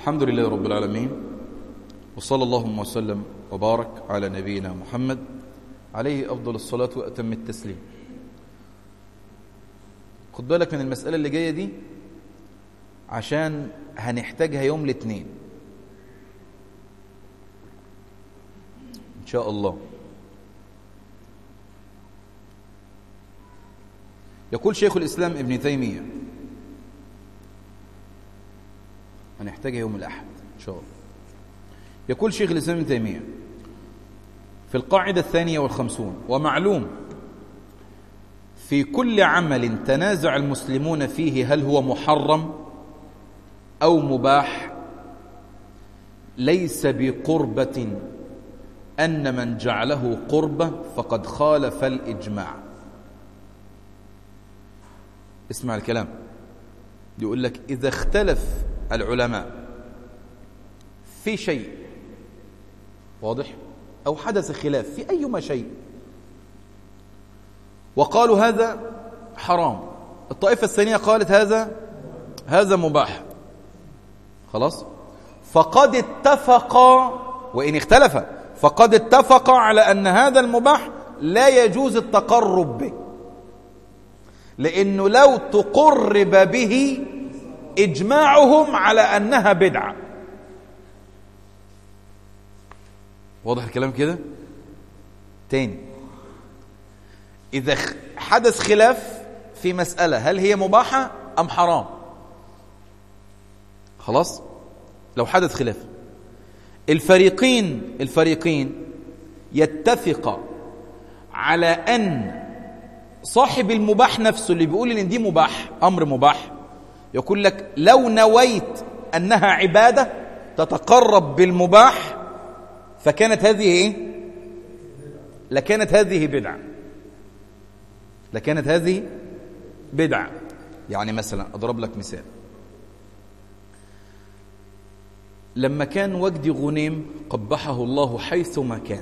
الحمد لله رب العالمين وصلى اللهم وسلم وبارك على نبينا محمد عليه أفضل الصلاة وأتم التسليم خد بالك من المسألة اللي جاية دي عشان هنحتاجها يوم الاثنين إن شاء الله يقول شيخ الإسلام ابن تيمية هنحتاجها يوم الأحد إن شاء الله يقول شيخ الإسلام ابن تيمية في القاعدة الثانية والخمسون ومعلوم في كل عمل تنازع المسلمون فيه هل هو محرم أو مباح ليس بقربة أن من جعله قربة فقد خالف الإجماع اسمع الكلام يقول لك إذا اختلف العلماء في شيء واضح أو حدث خلاف في أيما شيء وقالوا هذا حرام الطائفة الثانية قالت هذا هذا مباح خلاص فقد اتفقا وإن اختلف فقد اتفقا على أن هذا المباح لا يجوز التقرب به لأنه لو تقرب به إجماعهم على أنها بدعة واضح الكلام كده تاني إذا حدث خلاف في مسألة هل هي مباحة أم حرام خلاص لو حدث خلاف الفريقين الفريقين يتفق على أن صاحب المباح نفسه اللي بيقول ان دي مباح امر مباح يقول لك لو نويت انها عباده تتقرب بالمباح فكانت هذه ايه لكانت هذه بدعه لكانت هذه بدعه يعني مثلا اضرب لك مثال لما كان وجدي غنيم قبحه الله حيثما كان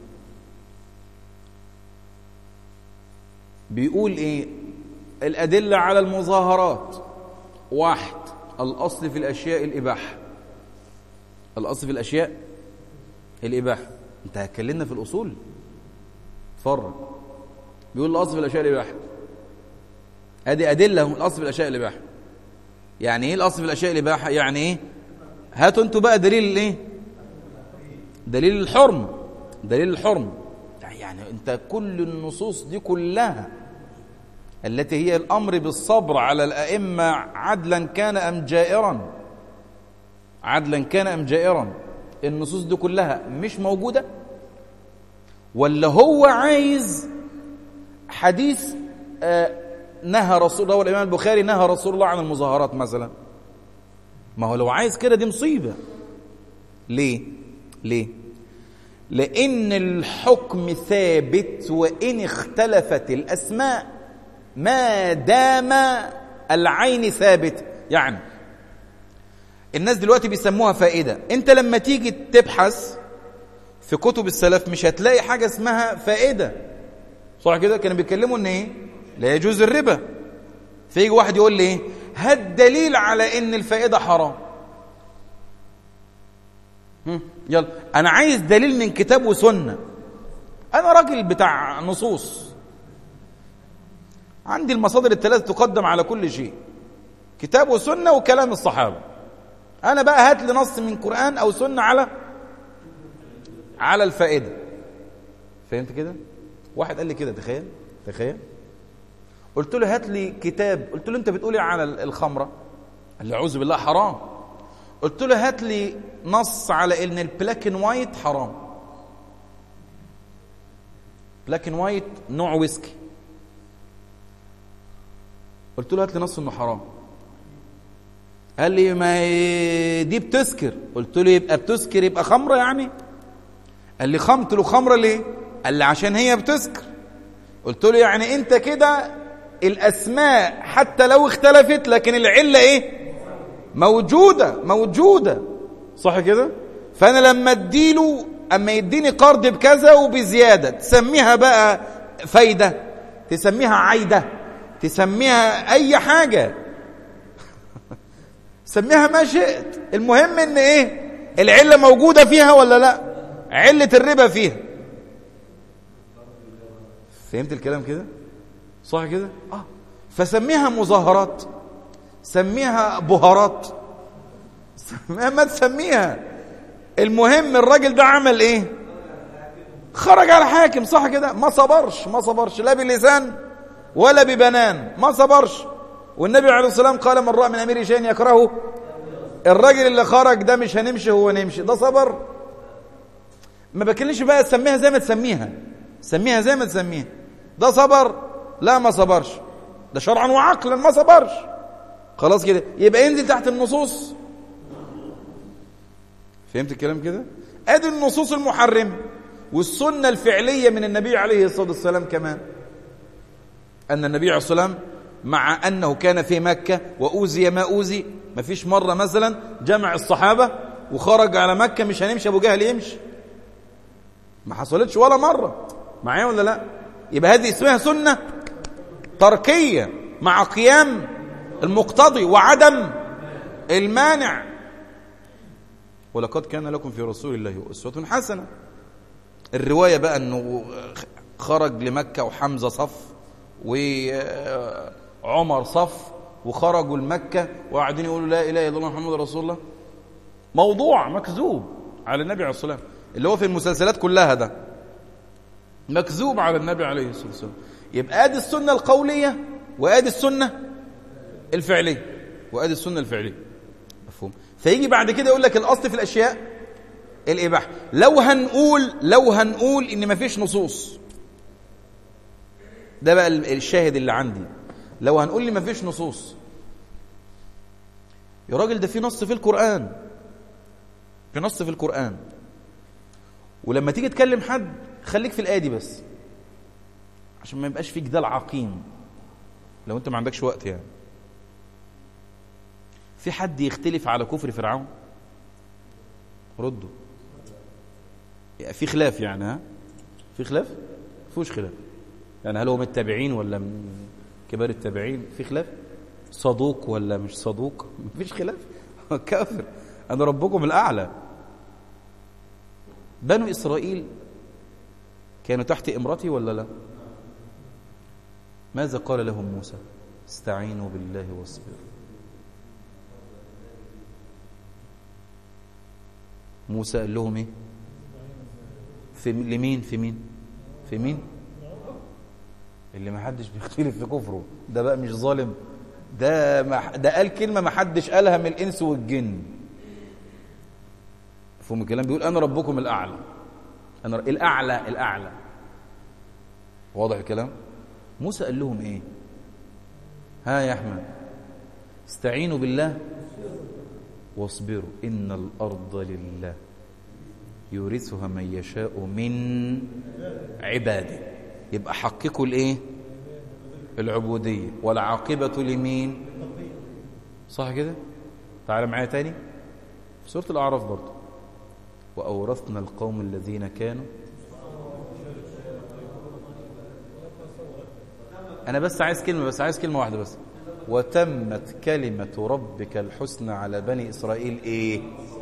بيقول ايه الأدلة على المظاهرات واحد الأصل في الأشياء الإباحة الأصل في الأشياء الإباحة أنت هتكلمنا في الأصول اتفرج بيقول الأصل في الأشياء الإباحة هذه أدلة الأصل في الأشياء الإباحة يعني إيه الأصل في الأشياء الإباحة يعني إيه هاتوا أنتوا بقى دليل الإيه دليل الحرم دليل الحرم يعني انت كل النصوص دي كلها التي هي الامر بالصبر على الائمه عدلا كان ام جائرا عدلا كان ام جائرا النصوص دي كلها مش موجوده ولا هو عايز حديث آه نهى رسول الله والامام البخاري نهى رسول الله عن المظاهرات مثلا ما هو لو عايز كده دي مصيبه ليه ليه لأن الحكم ثابت وإن اختلفت الأسماء ما دام العين ثابت يعني الناس دلوقتي بيسموها فائدة انت لما تيجي تبحث في كتب السلف مش هتلاقي حاجة اسمها فائدة صح كده كانوا بيتكلموا ان ايه لا يجوز الربا فيجي واحد يقول لي ايه هات دليل على ان الفائدة حرام يلا انا عايز دليل من كتاب وسنه انا راجل بتاع نصوص عندي المصادر الثلاثه تقدم على كل شيء كتاب وسنه وكلام الصحابه انا بقى هات لي نص من قران او سنه على على الفائده فهمت كده واحد قال لي كده تخيل تخيل قلت له هات لي كتاب قلت له انت بتقولي على الخمره قال لي اعوذ بالله حرام قلت له هات لي نص على ان البلاك اند وايت حرام بلاك اند وايت نوع ويسكي قلت له هات لي نص انه حرام قال لي ما دي بتسكر قلت له يبقى بتسكر يبقى خمره يعني قال لي خمت له خمره ليه قال لي عشان هي بتسكر قلت له يعني انت كده الاسماء حتى لو اختلفت لكن العله ايه موجودة موجودة صح كده فأنا لما اديله أما يديني قرض بكذا وبزيادة تسميها بقى فايدة تسميها عايدة تسميها أي حاجة سميها ما شئت المهم ان ايه العلة موجودة فيها ولا لا علة الربا فيها فهمت الكلام كده صح كده اه فسميها مظاهرات سميها بهارات سميها ما تسميها المهم الراجل ده عمل ايه خرج على حاكم صح كده ما صبرش ما صبرش لا بلسان ولا ببنان ما صبرش والنبي عليه الصلاة والسلام قال من رأى من أمير شيء يكرهه الراجل اللي خرج ده مش هنمشي هو نمشي ده صبر ما بكلمش بقى تسميها زي ما تسميها سميها زي ما تسميها ده صبر لا ما صبرش ده شرعا وعقلا ما صبرش خلاص كده يبقى ينزل تحت النصوص فهمت الكلام كده ادي النصوص المحرمه والسنه الفعليه من النبي عليه الصلاه والسلام كمان ان النبي عليه الصلاه والسلام مع انه كان في مكه واوذي ما اوذي ما فيش مره مثلا جمع الصحابه وخرج على مكه مش هنمشي ابو جهل يمشي ما حصلتش ولا مره معايا ولا لا يبقى هذه اسمها سنه تركيه مع قيام المقتضي وعدم المانع ولقد كان لكم في رسول الله أسوة حسنة الرواية بقى أنه خرج لمكة وحمزة صف وعمر صف وخرجوا لمكة وقاعدين يقولوا لا إله إلا الله محمد رسول الله موضوع مكذوب على النبي عليه الصلاة والسلام اللي هو في المسلسلات كلها ده مكذوب على النبي عليه الصلاة والسلام يبقى ادي السنة القولية وادي السنة الفعلية وادي السنة الفعلية مفهوم فيجي بعد كده يقول لك الاصل في الاشياء الاباحه لو هنقول لو هنقول ان مفيش نصوص ده بقى الشاهد اللي عندي لو هنقول ان مفيش نصوص يا راجل ده في نص في القران في نص في القران ولما تيجي تكلم حد خليك في الايه دي بس عشان ما يبقاش في جدال عقيم لو انت ما عندكش وقت يعني في حد يختلف على كفر فرعون ردوا يعني في خلاف يعني ها في خلاف فيهوش خلاف يعني هل هو من التابعين ولا من كبار التابعين في خلاف صدوق ولا مش صدوق مفيش خلاف كافر انا ربكم الاعلى بنو اسرائيل كانوا تحت امرتي ولا لا ماذا قال لهم موسى استعينوا بالله واصبروا موسى قال لهم ايه في لمين في مين في مين اللي ما حدش بيختلف في كفره ده بقى مش ظالم ده ما ده قال كلمه ما حدش قالها من الانس والجن فهم الكلام بيقول انا ربكم الاعلى انا الاعلى الاعلى واضح الكلام موسى قال لهم ايه ها يا احمد استعينوا بالله واصبروا إن الأرض لله يورثها من يشاء من عباده يبقى حققوا الايه العبودية والعاقبة لمين صح كده تعال معايا تاني في سورة الأعراف برضه وأورثنا القوم الذين كانوا أنا بس عايز كلمة بس عايز كلمة واحدة بس وتمت كلمة ربك الحسنى على بني إسرائيل إيه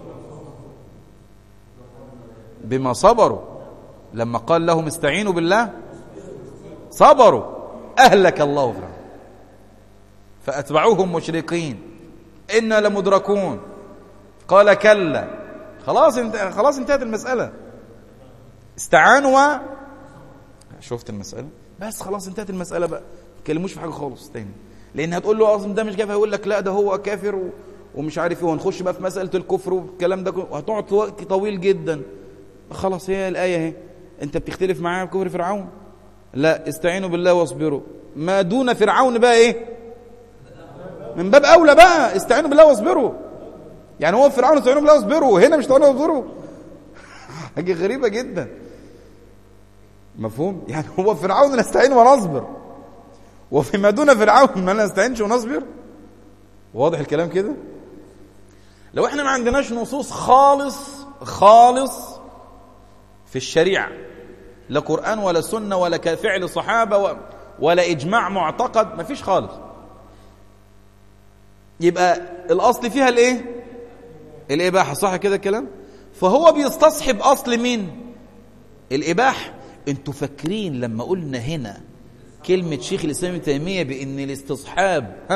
بما صبروا لما قال لهم استعينوا بالله صبروا أهلك الله فرعون فأتبعوهم مشرقين إنا لمدركون قال كلا خلاص انت خلاص انتهت المسألة استعانوا و... شفت المسألة بس خلاص انتهت المسألة بقى ما تكلموش في حاجة خالص تاني لان هتقول له اصلا ده مش كافر هيقول لك لا ده هو كافر و... ومش عارف ايه وهنخش بقى في مساله الكفر والكلام ده وهتقعد في وقت طويل جدا خلاص هي الايه اهي انت بتختلف معايا بكفر فرعون لا استعينوا بالله واصبروا ما دون فرعون بقى ايه من باب اولى بقى استعينوا بالله واصبروا يعني هو فرعون استعينوا بالله واصبروا هنا مش استعينوا واصبروا حاجه غريبه جدا مفهوم يعني هو فرعون نستعين ونصبر وفيما دون فرعون ما نستعينش ونصبر واضح الكلام كده لو احنا ما عندناش نصوص خالص خالص في الشريعة لا قرآن ولا سنة ولا كفعل صحابة ولا إجماع معتقد ما فيش خالص يبقى الأصل فيها الإيه الإباحة صح كده الكلام فهو بيستصحب أصل مين الإباحة انتوا فاكرين لما قلنا هنا كلمة شيخ الإسلام ابن تيمية بأن الاستصحاب ها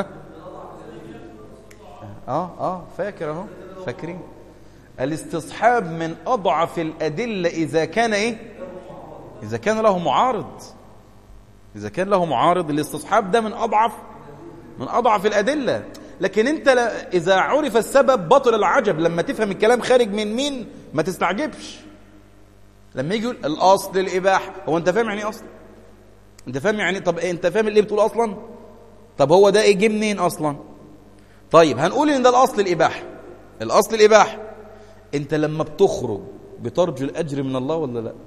اه اه فاكر اهو فاكرين الاستصحاب من أضعف الأدلة إذا كان إيه إذا كان له معارض إذا كان له معارض الاستصحاب ده من أضعف من أضعف الأدلة لكن أنت لا إذا عرف السبب بطل العجب لما تفهم الكلام خارج من مين ما تستعجبش لما يجي يقول الأصل الإباحة هو أنت فاهم يعني إيه أصل أنت فاهم يعني طب إيه أنت فاهم اللي بتقول أصلا طب هو ده إيه جه منين أصلا طيب هنقول إن ده الأصل الإباحة الأصل الإباحة أنت لما بتخرج بترجو الأجر من الله ولا لا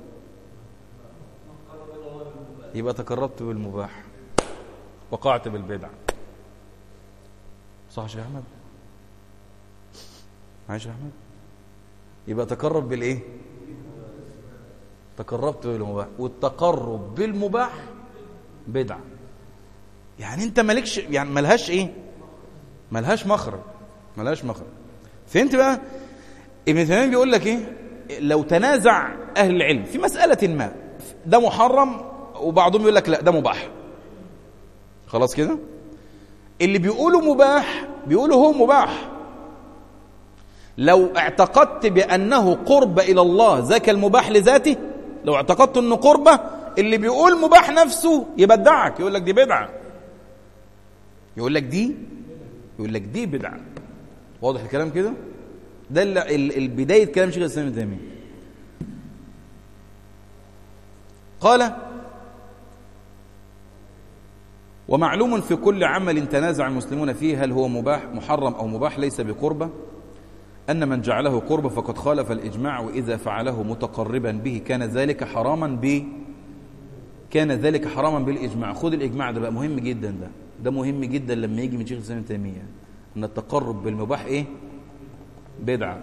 يبقى تقربت بالمباح وقعت بالبدع صح يا شيخ احمد معايا يا احمد يبقى تقرب بالايه تقربت بالمباح والتقرب بالمباح بدعه يعني انت مالكش يعني ملهاش ايه ملهاش مخرج ملهاش مخرج فهمت بقى ابن تيميه بيقول لك ايه لو تنازع اهل العلم في مساله ما ده محرم وبعضهم يقول لك لا ده مباح خلاص كده اللي بيقولوا مباح بيقولوا هو مباح لو اعتقدت بأنه قرب إلى الله ذاك المباح لذاته لو اعتقدت أنه قربة اللي بيقول مباح نفسه يبدعك يقول لك دي بدعة يقول لك دي يقول لك دي بدعة واضح الكلام كده ده البداية كلام شيخ الإسلام ابن تيمية قال ومعلوم في كل عمل تنازع المسلمون فيه هل هو مباح محرم أو مباح ليس بقربة أن من جعله قربة فقد خالف الإجماع وإذا فعله متقربا به كان ذلك حراما ب كان ذلك حراما بالإجماع خذ الإجماع ده بقى مهم جدا ده ده مهم جدا لما يجي من شيخ الإسلام تيمية أن التقرب بالمباح إيه بدعة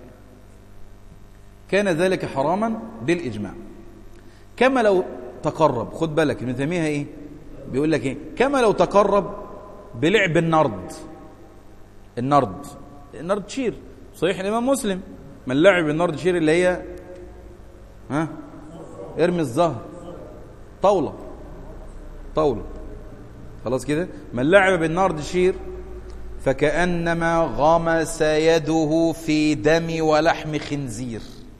كان ذلك حراما بالإجماع كما لو تقرب خد بالك ابن تيمية إيه بيقول لك ايه كما لو تقرب بلعب النرد النرد النرد شير صحيح الامام مسلم من لعب النرد شير اللي هي ها ارمي الزهر طاوله طاوله خلاص كده من لعب بالنرد شير فكأنما غمس يده في دم ولحم خنزير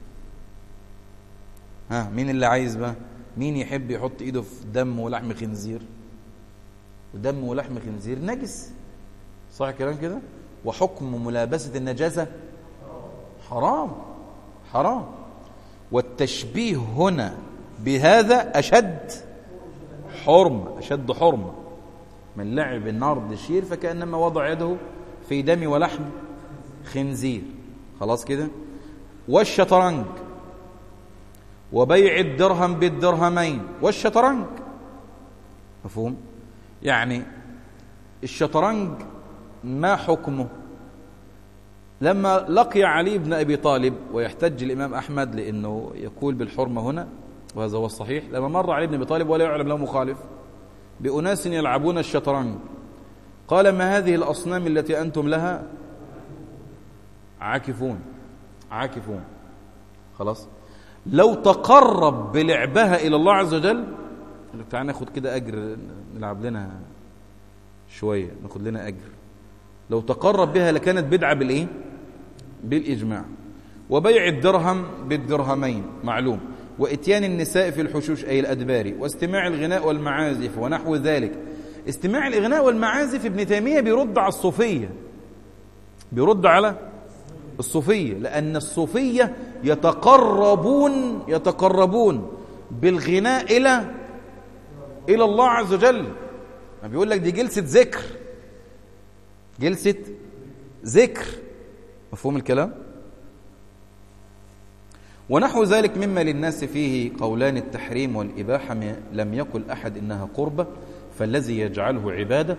ها مين اللي عايز بقى مين يحب يحط ايده في دم ولحم خنزير ودم ولحم خنزير نجس صح الكلام كده وحكم ملابسة النجاسة حرام حرام والتشبيه هنا بهذا أشد حرمة أشد حرمة من لعب النار بشير فكأنما وضع يده في دم ولحم خنزير خلاص كده والشطرنج وبيع الدرهم بالدرهمين والشطرنج مفهوم يعني الشطرنج ما حكمه لما لقي علي بن أبي طالب ويحتج الإمام أحمد لأنه يقول بالحرمة هنا وهذا هو الصحيح لما مر علي بن أبي طالب ولا يعلم له مخالف بأناس يلعبون الشطرنج قال ما هذه الأصنام التي أنتم لها عاكفون عاكفون خلاص لو تقرب بلعبها إلى الله عز وجل قال لك تعالى ناخد كده أجر نلعب لنا شوية ناخد لنا أجر لو تقرب بها لكانت بدعة بالإيه بالإجماع وبيع الدرهم بالدرهمين معلوم وإتيان النساء في الحشوش أي الأدبار واستماع الغناء والمعازف ونحو ذلك استماع الغناء والمعازف ابن تيمية بيرد على الصوفية بيرد على الصوفية لأن الصوفية يتقربون يتقربون بالغناء إلى إلى الله عز وجل بيقول لك دي جلسة ذكر جلسة ذكر مفهوم الكلام ونحو ذلك مما للناس فيه قولان التحريم والإباحة لم يقل أحد إنها قربة فالذي يجعله عبادة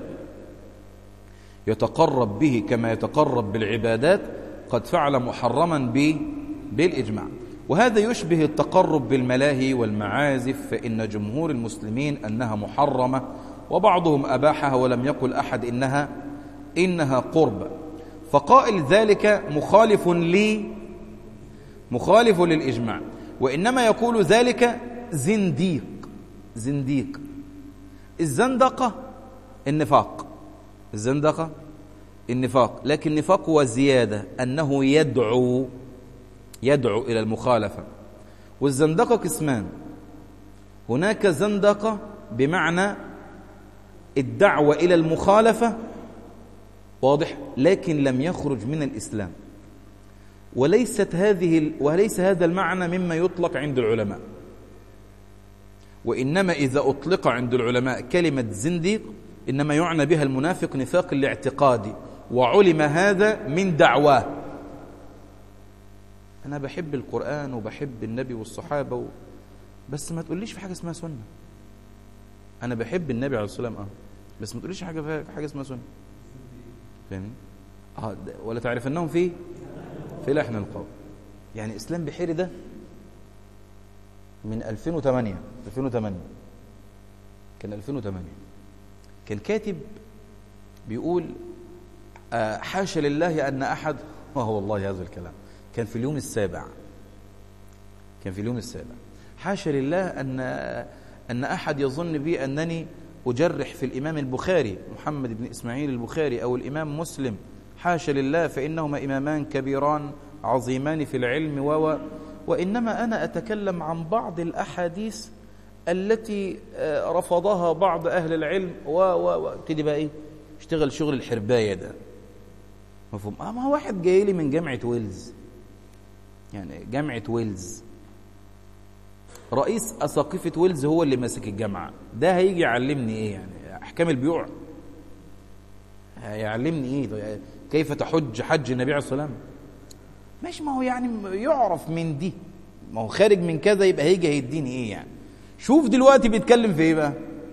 يتقرب به كما يتقرب بالعبادات قد فعل محرما به بالإجماع وهذا يشبه التقرب بالملاهي والمعازف فإن جمهور المسلمين أنها محرمة وبعضهم أباحها ولم يقل أحد إنها إنها قربة فقائل ذلك مخالف لي مخالف للإجماع وإنما يقول ذلك زنديق زنديق الزندقة النفاق الزندقة النفاق لكن النفاق هو زيادة أنه يدعو يدعو إلى المخالفة والزندقة قسمان هناك زندقة بمعنى الدعوة إلى المخالفة واضح لكن لم يخرج من الإسلام وليست هذه وليس هذا المعنى مما يطلق عند العلماء وإنما إذا أطلق عند العلماء كلمة زنديق إنما يعنى بها المنافق نفاق الاعتقادي وعلم هذا من دعواه أنا بحب القرآن وبحب النبي والصحابة و... بس ما تقوليش في حاجة اسمها سنة أنا بحب النبي عليه الصلاة والسلام أه بس ما تقوليش حاجة في حاجة اسمها سنة فاهمين؟ آه ولا تعرف أنهم في في لحن القول يعني إسلام بحيري ده من 2008 2008 كان 2008 كان كاتب بيقول آه حاشا لله أن أحد وهو والله هذا الكلام كان في اليوم السابع كان في اليوم السابع حاشا لله أن أن أحد يظن بي أنني أجرح في الإمام البخاري محمد بن إسماعيل البخاري أو الإمام مسلم حاشا لله فإنهما إمامان كبيران عظيمان في العلم و وإنما أنا أتكلم عن بعض الأحاديث التي رفضها بعض أهل العلم و و ابتدي بقى إيه اشتغل شغل الحرباية ده مفهوم اه ما هو واحد جاي لي من جامعة ويلز يعني جامعة ويلز رئيس أساقفة ويلز هو اللي ماسك الجامعة ده هيجي يعلمني إيه يعني أحكام البيوع هيعلمني إيه كيف تحج حج النبي عليه الصلاة والسلام ماشي ما هو يعني يعرف من دي ما هو خارج من كذا يبقى هيجي هيديني إيه يعني شوف دلوقتي بيتكلم في إيه بقى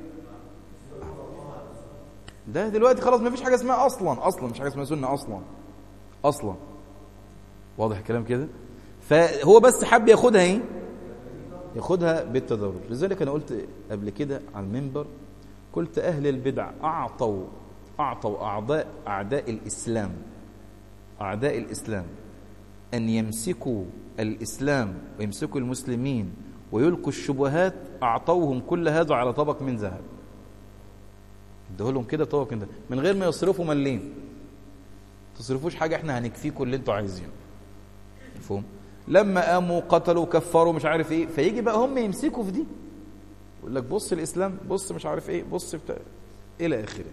ده دلوقتي خلاص ما فيش حاجة اسمها أصلا أصلا مش حاجة اسمها سنة أصلا أصلا واضح الكلام كده فهو بس حب ياخدها ايه ياخدها بالتدرج لذلك انا قلت قبل كده على المنبر قلت اهل البدع اعطوا اعطوا اعضاء اعداء الاسلام اعداء الاسلام ان يمسكوا الاسلام ويمسكوا المسلمين ويلقوا الشبهات اعطوهم كل هذا على طبق من ذهب ادوه لهم كده طبق من ذهب من غير ما يصرفوا ملين تصرفوش حاجه احنا هنكفيكم اللي انتوا عايزينه مفهوم لما قاموا قتلوا كفروا مش عارف ايه فيجي بقى هم يمسكوا في دي يقول لك بص الاسلام بص مش عارف ايه بص بتاع الى اخره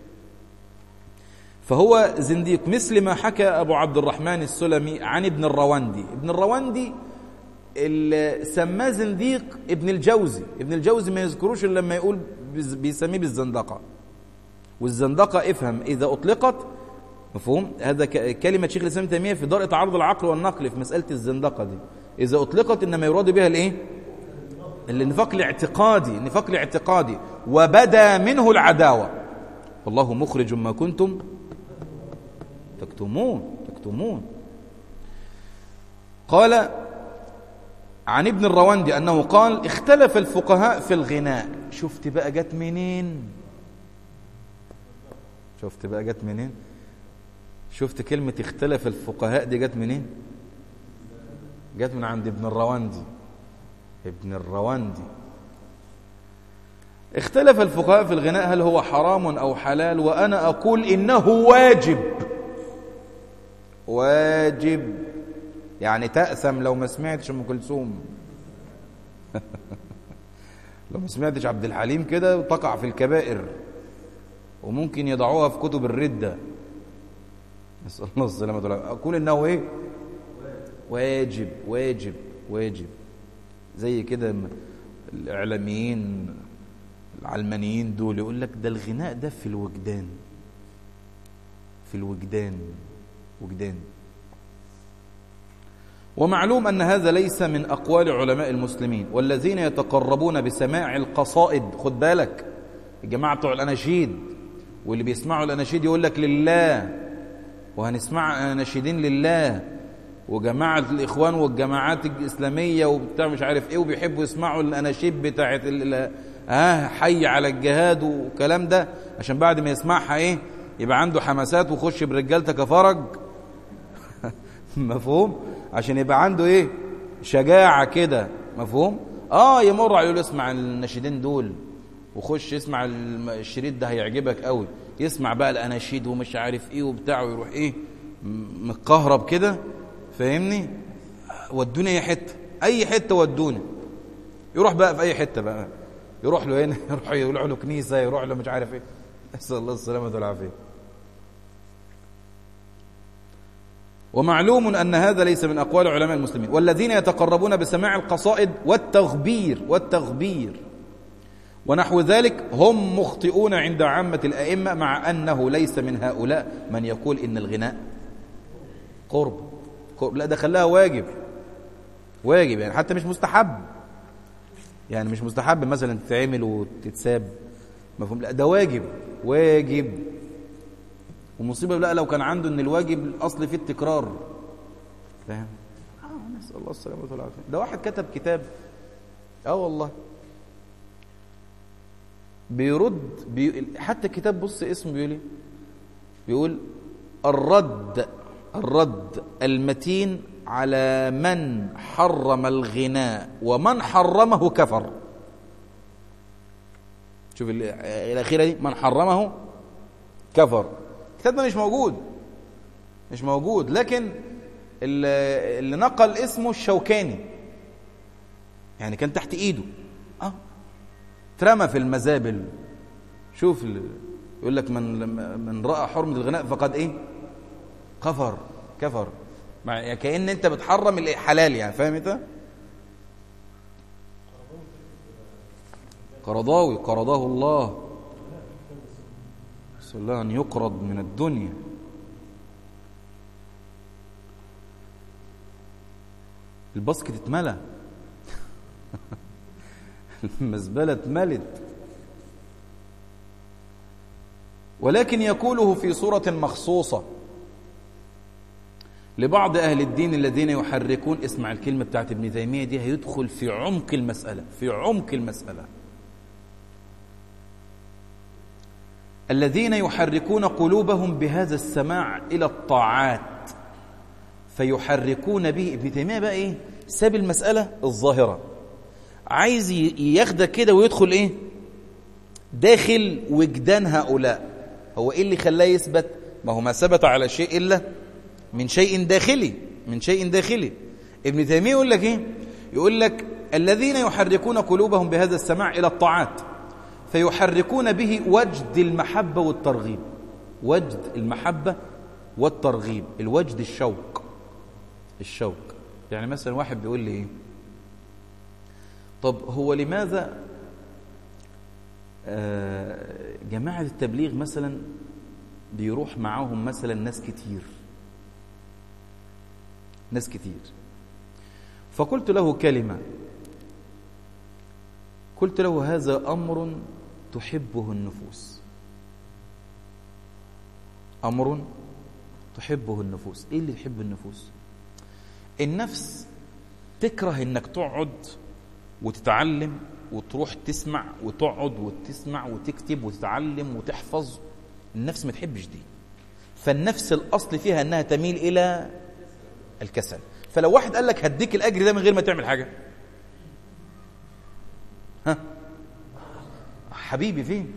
فهو زنديق مثل ما حكى ابو عبد الرحمن السلمي عن ابن الرواندي ابن الرواندي اللي سماه زنديق ابن الجوزي ابن الجوزي ما يذكروش الا لما يقول بيسميه بالزندقه والزندقه افهم اذا اطلقت مفهوم هذا كلمة شيخ الإسلام تيمية في دار تعارض العقل والنقل في مسألة الزندقة دي إذا أطلقت إنما يراد بها الإيه النفاق الاعتقادي النفاق الاعتقادي وبدا منه العداوة والله مخرج ما كنتم تكتمون تكتمون قال عن ابن الرواندي أنه قال اختلف الفقهاء في الغناء شفت بقى جت منين شفت بقى جت منين شفت كلمة اختلف الفقهاء دي جت منين جت من عند ابن الرواندي ابن الرواندي اختلف الفقهاء في الغناء هل هو حرام أو حلال وأنا أقول إنه واجب واجب يعني تأثم لو ما سمعتش أم كلثوم لو ما سمعتش عبد الحليم كده تقع في الكبائر وممكن يضعوها في كتب الردة نسأل الله السلامة والعافية أقول إنه إيه واجب واجب واجب زي كده الإعلاميين العلمانيين دول يقول لك ده الغناء ده في الوجدان في الوجدان وجدان ومعلوم أن هذا ليس من أقوال علماء المسلمين والذين يتقربون بسماع القصائد خد بالك الجماعة بتوع الأناشيد واللي بيسمعوا الأناشيد يقول لك لله وهنسمع ناشدين لله وجماعة الإخوان والجماعات الإسلامية وبتاع مش عارف إيه وبيحبوا يسمعوا الأناشيد بتاعت ها حي على الجهاد والكلام ده عشان بعد ما يسمعها إيه يبقى عنده حماسات وخش برجالتك فرج مفهوم عشان يبقى عنده ايه شجاعة كده مفهوم اه يمر عليه يقول اسمع النشيدين دول وخش اسمع الشريط ده هيعجبك قوي يسمع بقى الاناشيد ومش عارف ايه وبتاع ويروح ايه متكهرب كده فاهمني ودوني اي حته اي حته ودوني يروح بقى في اي حته بقى يروح له هنا يروح يروح له كنيسه يروح له مش عارف ايه نسال الله السلامه والعافيه ومعلوم أن هذا ليس من أقوال علماء المسلمين والذين يتقربون بسماع القصائد والتغبير والتغبير ونحو ذلك هم مخطئون عند عامة الأئمة مع أنه ليس من هؤلاء من يقول إن الغناء قرب, قرب. لا ده خلاها واجب واجب يعني حتى مش مستحب يعني مش مستحب مثلا تتعمل وتتساب مفهوم لا ده واجب واجب ومصيبه لا لو كان عنده ان الواجب الاصل فيه التكرار فاهم اه نسال الله السلامه والعافيه ده واحد كتب كتاب اه والله بيرد بي... حتى كتاب بص اسمه بيقول ايه بيقول الرد الرد المتين على من حرم الغناء ومن حرمه كفر شوف الأخيرة دي من حرمه كفر الكتاب ده مش موجود مش موجود لكن اللي نقل اسمه الشوكاني يعني كان تحت ايده اه اترمى في المزابل شوف يقول لك من من راى حرمه الغناء فقد ايه كفر كفر يعني كأن انت بتحرم الحلال يعني فاهم انت قرضاوي قرضاه الله نسأل الله أن يقرض من الدنيا الباسكت اتملى المزبلة اتملت ولكن يقوله في صورة مخصوصة لبعض أهل الدين الذين يحركون اسمع الكلمة بتاعت ابن تيمية دي هيدخل في عمق المسألة في عمق المسألة الذين يحركون قلوبهم بهذا السماع إلى الطاعات فيحركون به ابن تيمية بقى إيه ساب المسألة الظاهرة عايز ياخدك كده ويدخل إيه داخل وجدان هؤلاء هو إيه اللي خلاه يثبت ما هو ما ثبت على شيء إلا من شيء داخلي من شيء داخلي ابن تيمية يقول لك إيه يقول لك الذين يحركون قلوبهم بهذا السماع إلى الطاعات فيحركون به وجد المحبة والترغيب وجد المحبة والترغيب الوجد الشوق الشوق يعني مثلا واحد بيقول لي ايه طب هو لماذا آه جماعة التبليغ مثلا بيروح معاهم مثلا ناس كتير ناس كتير فقلت له كلمة قلت له هذا أمر تحبه النفوس أمر تحبه النفوس إيه اللي يحب النفوس النفس تكره إنك تقعد وتتعلم وتروح تسمع وتقعد وتسمع وتكتب وتتعلم وتحفظ النفس ما تحبش دي فالنفس الأصل فيها أنها تميل إلى الكسل فلو واحد قال لك هديك الأجر ده من غير ما تعمل حاجة ها حبيبي فين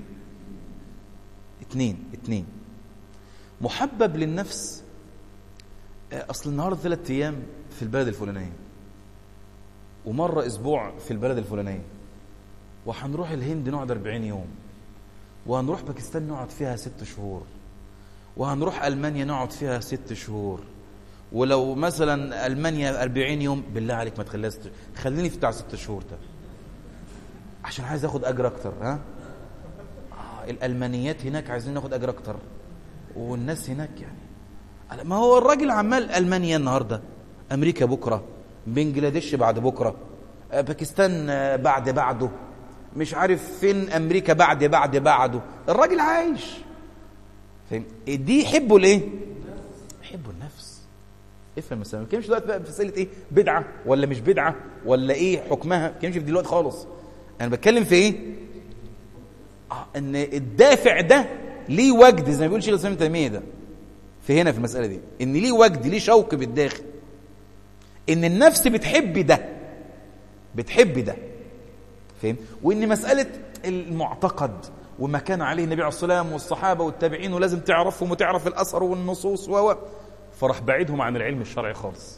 اتنين اتنين محبب للنفس اصل النهارده ثلاث ايام في البلد الفلانيه ومره اسبوع في البلد الفلانيه وهنروح الهند نقعد 40 يوم وهنروح باكستان نقعد فيها ست شهور وهنروح المانيا نقعد فيها ست شهور ولو مثلا المانيا 40 يوم بالله عليك ما تخليها ست خليني في بتاع ست شهور ده عشان عايز اخد اجر اكتر ها الالمانيات هناك عايزين ناخد اجر اكتر والناس هناك يعني ما هو الراجل عمال المانيا النهارده امريكا بكره بنجلاديش بعد بكره باكستان بعد بعده مش عارف فين امريكا بعد بعد بعده الراجل عايش فاهم دي يحبوا الايه يحبوا النفس افهم مثلا ما بنتكلمش دلوقتي بقى في مساله ايه بدعه ولا مش بدعه ولا ايه حكمها ما بنتكلمش في دلوقتي خالص انا بتكلم في ايه آه ان الدافع ده ليه وجد زي ما بيقول شيخ الاسلام ابن تيميه ده في هنا في المساله دي ان ليه وجد ليه شوق بالداخل ان النفس بتحب ده بتحب ده فاهم وان مساله المعتقد وما كان عليه النبي عليه الصلاه والسلام والصحابه والتابعين ولازم تعرفهم وتعرف الاثر والنصوص و فراح بعيدهم عن العلم الشرعي خالص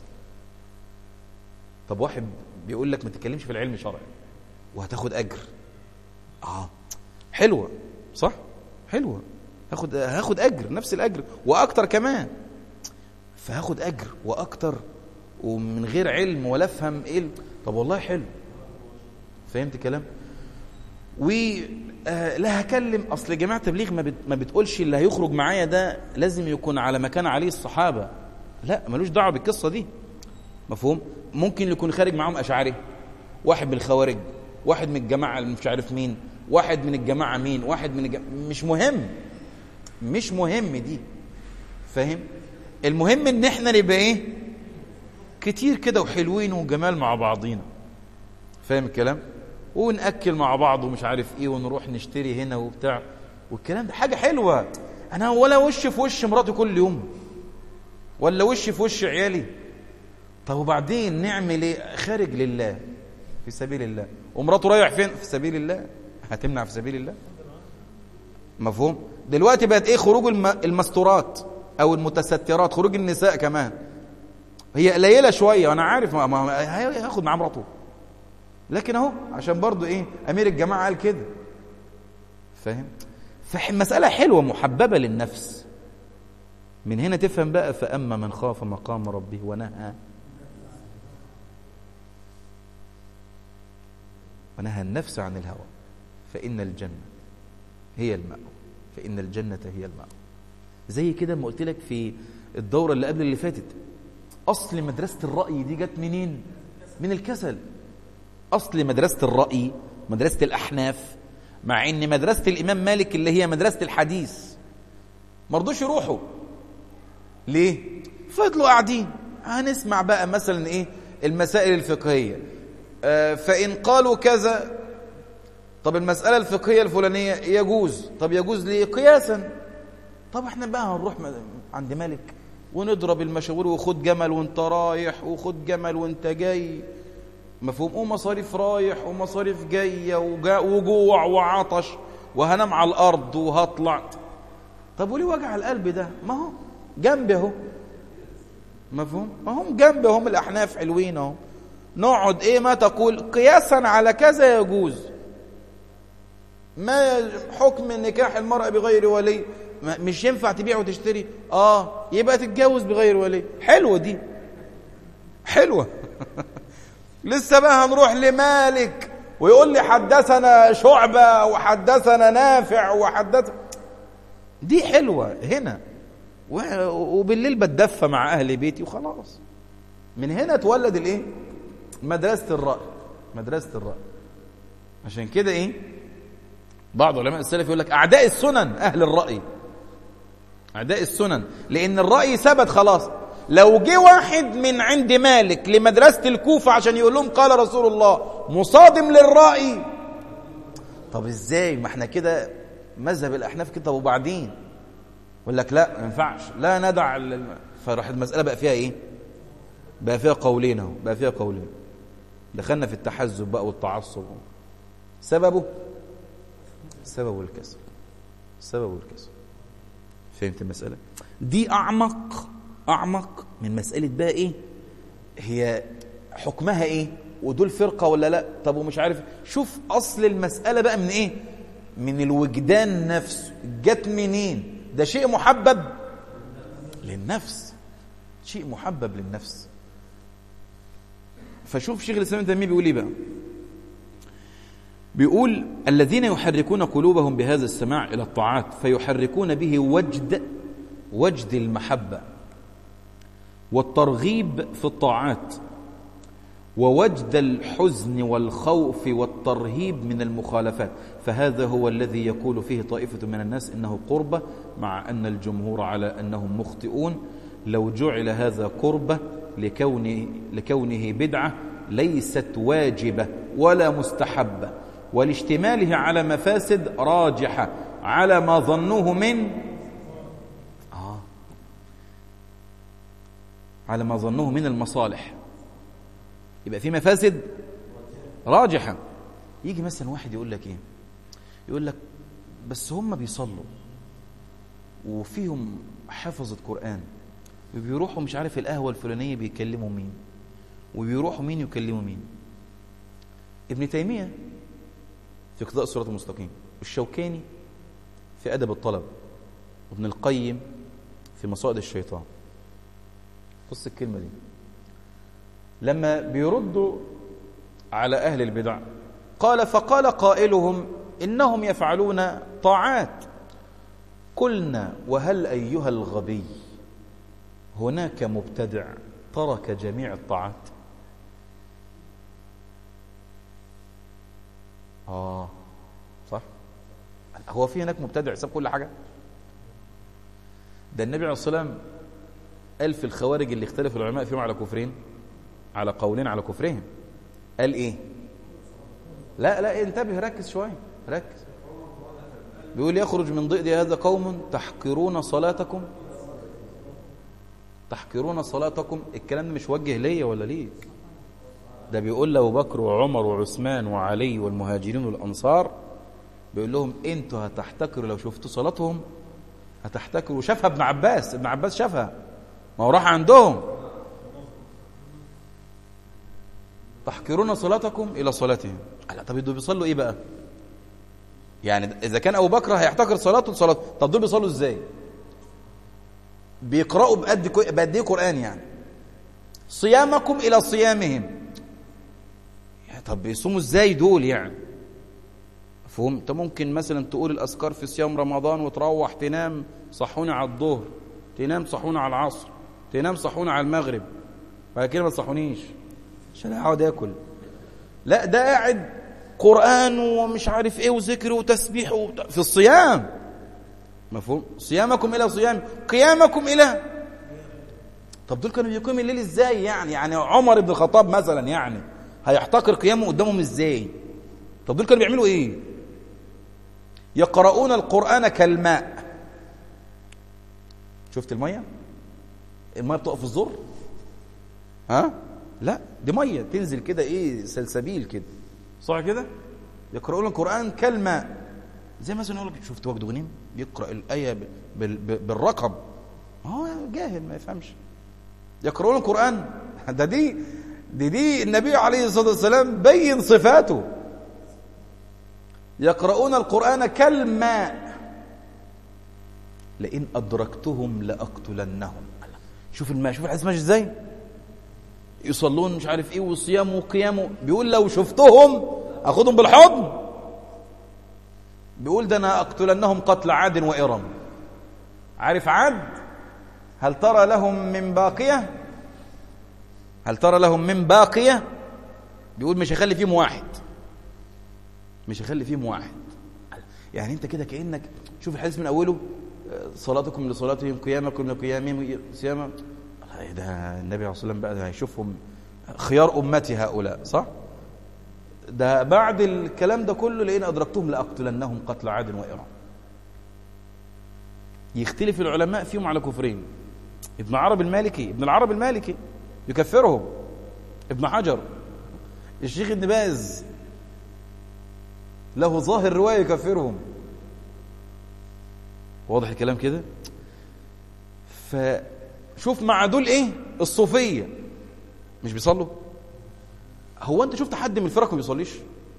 طب واحد بيقول لك ما تتكلمش في العلم الشرعي وهتاخد اجر اه حلوه صح حلوه هاخد هاخد اجر نفس الاجر واكتر كمان فهاخد اجر واكتر ومن غير علم ولا افهم ايه طب والله حلو فهمت كلام و آه لا هكلم اصل جماعه تبليغ ما, بت ما بتقولش اللي هيخرج معايا ده لازم يكون على مكان عليه الصحابه لا ملوش دعوه بالقصه دي مفهوم ممكن يكون خارج معاهم اشعري واحد من الخوارج واحد من الجماعه مش عارف مين واحد من الجماعه مين واحد من الجماعة مش مهم مش مهم دي فاهم المهم ان احنا نبقى ايه كتير كده وحلوين وجمال مع بعضينا فاهم الكلام ونأكل مع بعض ومش عارف ايه ونروح نشتري هنا وبتاع والكلام ده حاجة حلوة انا ولا وش في وش مراتي كل يوم ولا وش في وش عيالي طب وبعدين نعمل ايه خارج لله في سبيل الله ومراته رايح فين في سبيل الله هتمنع في سبيل الله مفهوم دلوقتي بقت ايه خروج المستورات او المتسترات خروج النساء كمان هي قليله شويه وانا عارف ما, ما هياخد معاه مراته لكن اهو عشان برضو ايه امير الجماعه قال كده فاهم فمساله حلوه محببه للنفس من هنا تفهم بقى فاما من خاف مقام ربه ونهى ونهى النفس عن الهوى فإن الجنة هي المأوى فإن الجنة هي المأوى زي كده ما قلت لك في الدورة اللي قبل اللي فاتت أصل مدرسة الرأي دي جت منين؟ من الكسل أصل مدرسة الرأي مدرسة الأحناف مع إن مدرسة الإمام مالك اللي هي مدرسة الحديث مرضوش يروحوا ليه؟ فضلوا قاعدين هنسمع بقى مثلا إيه المسائل الفقهية آه فإن قالوا كذا طب المسألة الفقهية الفلانية يجوز طب يجوز ليه قياسا طب احنا بقى هنروح عند مالك ونضرب المشاوير وخد جمل وانت رايح وخد جمل وانت جاي مفهوم ومصاريف رايح ومصاريف جاية وجوع وعطش وهنام على الأرض وهطلع طب وليه وجع القلب ده ما هو جنبي اهو مفهوم ما هم جنبي هم الأحناف حلوين اهو نقعد ايه ما تقول قياسا على كذا يجوز ما حكم نكاح المرأة بغير ولي مش ينفع تبيع وتشتري اه يبقى تتجوز بغير ولي حلوة دي حلوة لسه بقى هنروح لمالك ويقول لي حدثنا شعبة وحدثنا نافع وحدث دي حلوة هنا وبالليل بتدفى مع أهل بيتي وخلاص من هنا تولد الايه مدرسة الرأي مدرسة الرأي عشان كده ايه بعض علماء السلف يقول لك أعداء السنن أهل الرأي أعداء السنن لأن الرأي ثبت خلاص لو جه واحد من عند مالك لمدرسة الكوفة عشان يقول لهم قال رسول الله مصادم للرأي طب ازاي ما احنا كده مذهب الأحناف كده وبعدين يقول لك لا ما ينفعش لا ندع فراح المسألة بقى فيها ايه بقى فيها قولين اهو بقى فيها قولين دخلنا في التحزب بقى والتعصب سببه سبب الكسل سبب الكسل فهمت المسألة دي أعمق أعمق من مسألة بقى إيه هي حكمها إيه ودول فرقة ولا لا طب ومش عارف شوف أصل المسألة بقى من إيه من الوجدان نفسه جت منين ده شيء محبب للنفس شيء محبب للنفس فشوف شيخ الإسلام ابن تيمية بيقول إيه بقى بيقول الذين يحركون قلوبهم بهذا السماع إلى الطاعات فيحركون به وجد وجد المحبة والترغيب في الطاعات ووجد الحزن والخوف والترهيب من المخالفات فهذا هو الذي يقول فيه طائفة من الناس إنه قربة مع أن الجمهور على أنهم مخطئون لو جعل هذا قربة لكونه, لكونه بدعة ليست واجبة ولا مستحبة ولاشتماله على مفاسد راجحة على ما ظنوه من آه على ما ظنوه من المصالح يبقى في مفاسد راجحة يجي مثلا واحد يقول لك ايه يقول لك بس هم بيصلوا وفيهم حفظة قرآن وبيروحوا مش عارف القهوة الفلانية بيكلموا مين وبيروحوا مين يكلموا مين ابن تيمية في اقتضاء الصراط المستقيم والشوكاني في أدب الطلب وابن القيم في مصائد الشيطان بص الكلمة دي لما بيردوا على أهل البدع قال فقال قائلهم إنهم يفعلون طاعات قلنا وهل أيها الغبي هناك مبتدع ترك جميع الطاعات آه صح هو في هناك مبتدع ساب كل حاجة ده النبي عليه الصلاة والسلام قال في الخوارج اللي اختلف العلماء فيهم على كفرين على قولين على كفرهم قال ايه لا لا انتبه ركز شوية ركز بيقول يخرج من ضئد هذا قوم تحقرون صلاتكم تحقرون صلاتكم الكلام ده مش وجه ليا ولا ليك ده بيقول لأبو بكر وعمر وعثمان وعلي والمهاجرين والأنصار بيقول لهم انتوا هتحتكروا لو شفتوا صلاتهم هتحتكروا شافها ابن عباس ابن عباس شافها ما هو راح عندهم تحقرون صلاتكم إلى صلاتهم لا طب دول بيصلوا إيه بقى يعني إذا كان أبو بكر هيحتكر صلاته لصلاته طب دول بيصلوا إزاي بيقرأوا بقد بقد إيه قرآن يعني صيامكم إلى صيامهم يعني طب بيصوموا إزاي دول يعني فهم انت ممكن مثلا تقول الأذكار في صيام رمضان وتروح تنام صحوني على الظهر تنام صحوني على العصر تنام صحوني على المغرب بعد كده ما تصحونيش عشان اقعد اكل لا ده قاعد قرآن ومش عارف ايه وذكر وتسبيح وت... في الصيام مفهوم صيامكم الى صيام قيامكم الى طب دول كانوا بيقيموا الليل ازاي يعني يعني عمر بن الخطاب مثلا يعني هيحتقر قيامه قدامهم ازاي طب دول كانوا بيعملوا ايه يقرؤون القرآن كالماء شفت المية المية بتقف في الزر ها لا دي مية تنزل كده ايه سلسبيل كده صح كده يقرؤون القرآن كالماء زي مثلا يقول لك شفت وجد غنيم يقرأ الآية بال بالرقم هو جاهل ما يفهمش يقرؤون القرآن ده دي دي دي النبي عليه الصلاة والسلام بين صفاته يقرؤون القرآن كالماء لئن أدركتهم لأقتلنهم شوف الماء شوف الحديث ماشي ازاي يصلون مش عارف ايه وصيام وقيام بيقول لو شفتهم اخدهم بالحضن بيقول ده انا اقتلنهم قتل عاد وارم عارف عاد هل ترى لهم من باقيه هل ترى لهم من باقيه بيقول مش هخلي فيهم واحد مش هخلي فيهم واحد يعني انت كده كانك شوف الحديث من اوله صلاتكم لصلاتهم قيامكم لقيامهم صياما ده النبي عليه الصلاه والسلام بقى هيشوفهم خيار امتي هؤلاء صح ده بعد الكلام ده كله لئن ادركتهم لاقتلنهم قتل عاد وارم يختلف العلماء فيهم على كفرين ابن عرب المالكي ابن العرب المالكي يكفرهم ابن حجر الشيخ ابن باز له ظاهر روايه يكفرهم واضح الكلام كده فشوف مع دول ايه الصوفيه مش بيصلوا هو انت شفت حد من الفرق ما بيصليش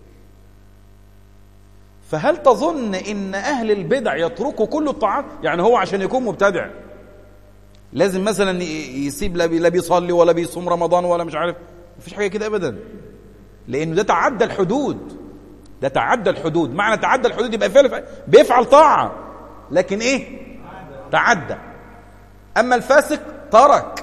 فهل تظن ان اهل البدع يتركوا كل الطاعات يعني هو عشان يكون مبتدع لازم مثلا يسيب لا بيصلي ولا بيصوم رمضان ولا مش عارف مفيش حاجه كده ابدا لانه ده تعدى الحدود ده تعدى الحدود معنى تعدى الحدود يبقى فعل بيفعل طاعه لكن ايه تعدى اما الفاسق ترك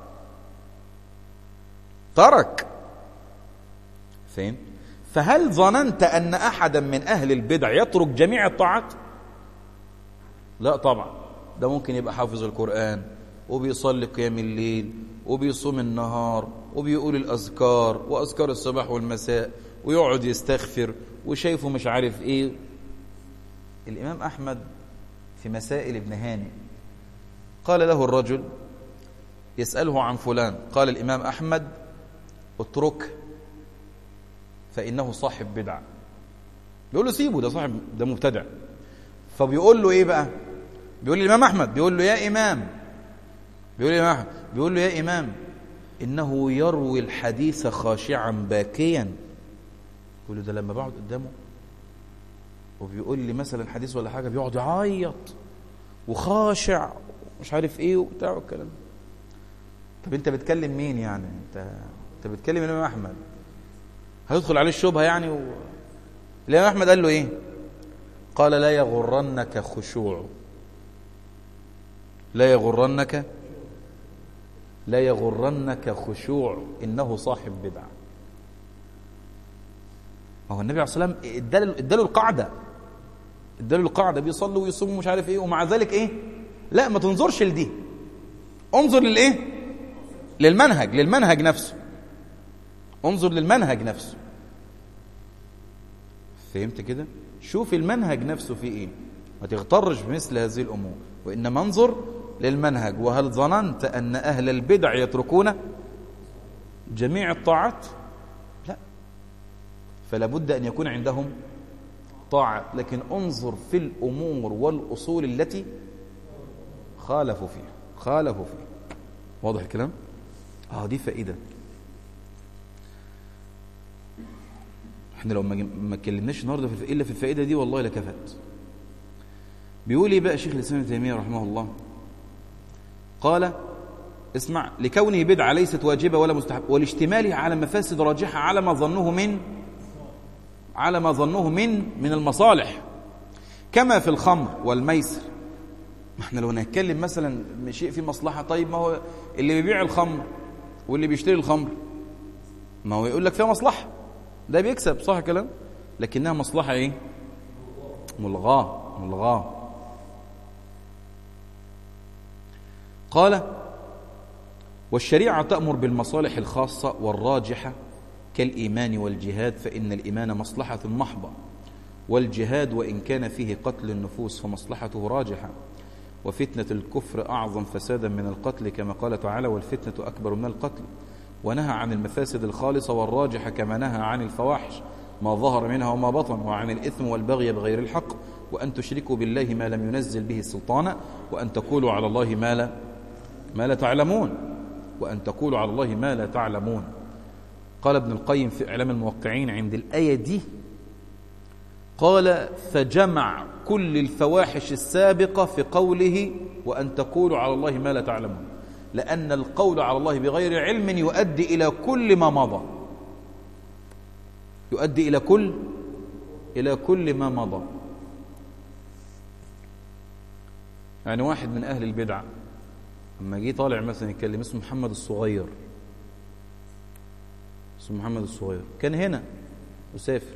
ترك فين فهل ظننت ان احدا من اهل البدع يترك جميع الطاعات لا طبعا ده ممكن يبقى حافظ القران وبيصلي قيام الليل وبيصوم النهار وبيقول الاذكار واذكار الصباح والمساء ويقعد يستغفر وشايفه مش عارف ايه الإمام أحمد في مسائل ابن هاني قال له الرجل يسأله عن فلان قال الإمام أحمد اترك فإنه صاحب بدعة بيقول له سيبه ده صاحب ده مبتدع فبيقول له إيه بقى بيقول الإمام أحمد بيقول له يا إمام بيقول الإمام أحمد بيقول له يا إمام إنه يروي الحديث خاشعا باكيا يقول له ده لما بقعد قدامه وبيقول لي مثلا حديث ولا حاجة بيقعد يعيط وخاشع مش عارف ايه وبتاع والكلام طب انت بتكلم مين يعني انت انت بتكلم الامام احمد هتدخل عليه الشبهه يعني و... الامام احمد قال له ايه قال لا يغرنك خشوع لا يغرنك لا يغرنك خشوع انه صاحب بدعه ما هو النبي عليه الصلاه والسلام اداله اداله القاعده اداله القاعده بيصلي ويصوم ومش عارف ايه ومع ذلك ايه لا ما تنظرش لدي انظر للايه للمنهج للمنهج نفسه انظر للمنهج نفسه فهمت كده شوف المنهج نفسه فيه ايه ما تغترش بمثل هذه الامور وانما انظر للمنهج وهل ظننت ان اهل البدع يتركون جميع الطاعات لا فلا بد ان يكون عندهم طاعه لكن انظر في الامور والاصول التي خالفوا فيها خالفوا فيها واضح الكلام اه دي فائده احنا لو ما اتكلمناش النهارده في الا في الفائده دي والله لكفت بيقول ايه بقى شيخ الاسلام ابن تيميه رحمه الله قال اسمع لكونه بدعه ليست واجبه ولا مستحب ولاشتمالها على مفاسد راجحه على ما ظنوه من على ما ظنوه من من المصالح كما في الخمر والميسر ما احنا لو نتكلم مثلا شيء في مصلحه طيب ما هو اللي بيبيع الخمر واللي بيشتري الخمر ما هو يقول لك فيها مصلحه ده بيكسب صح الكلام لكنها مصلحه ايه ملغاه ملغاه قال والشريعه تامر بالمصالح الخاصه والراجحه كالايمان والجهاد فان الايمان مصلحه محضه والجهاد وان كان فيه قتل النفوس فمصلحته راجحه وفتنه الكفر اعظم فسادا من القتل كما قال تعالى والفتنه اكبر من القتل ونهى عن المفاسد الخالصة والراجحة كما نهى عن الفواحش ما ظهر منها وما بطن وعن الإثم والبغي بغير الحق وأن تشركوا بالله ما لم ينزل به سلطانا وأن تقولوا على الله ما لا ما لا تعلمون وأن تقولوا على الله ما لا تعلمون قال ابن القيم في إعلام الموقعين عند الآية دي قال فجمع كل الفواحش السابقة في قوله وأن تقولوا على الله ما لا تعلمون لأن القول على الله بغير علم يؤدي إلى كل ما مضى يؤدي إلى كل إلى كل ما مضى يعني واحد من أهل البدع لما جه طالع مثلا يتكلم اسمه محمد الصغير اسمه محمد الصغير كان هنا وسافر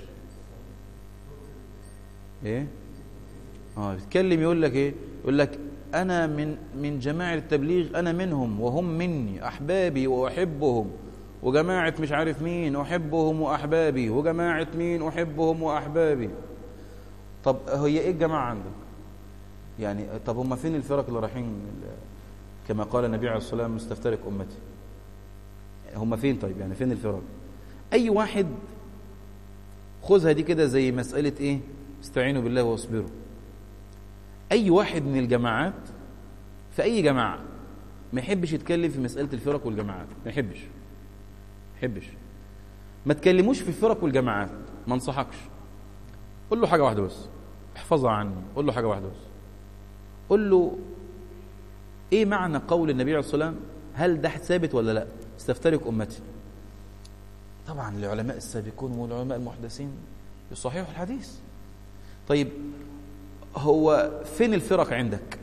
ايه اه يتكلم يقول لك ايه يقول لك أنا من من جماعة التبليغ أنا منهم وهم مني أحبابي وأحبهم وجماعة مش عارف مين أحبهم وأحبابي وجماعة مين أحبهم وأحبابي طب هي إيه الجماعة عندك؟ يعني طب هم فين الفرق اللي رايحين كما قال النبي عليه الصلاة والسلام مستفترق أمتي هم فين طيب يعني فين الفرق أي واحد خذها دي كده زي مسألة إيه استعينوا بالله واصبروا اي واحد من الجماعات في اي جماعه ما يحبش يتكلم في مساله الفرق والجماعات ما يحبش ما يحبش ما تكلموش في الفرق والجماعات ما انصحكش قول له حاجه واحده بس احفظها عني قول له حاجه واحده بس قول له ايه معنى قول النبي عليه الصلاه والسلام هل ده ثابت ولا لا استفترق امتي طبعا العلماء السابقون والعلماء المحدثين يصححوا الحديث طيب هو فين الفرق عندك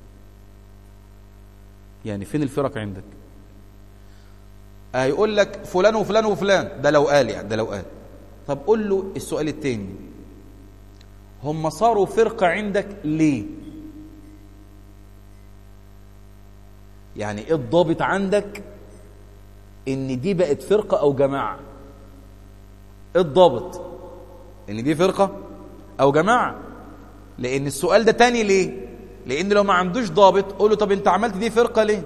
يعني فين الفرق عندك هيقول لك فلان وفلان وفلان ده لو قال يعني ده لو قال طب قول له السؤال التاني هم صاروا فرقة عندك ليه يعني ايه الضابط عندك ان دي بقت فرقة او جماعة ايه الضابط ان دي فرقة او جماعة لان السؤال ده تاني ليه لان لو ما عندوش ضابط قول له طب انت عملت دي فرقه ليه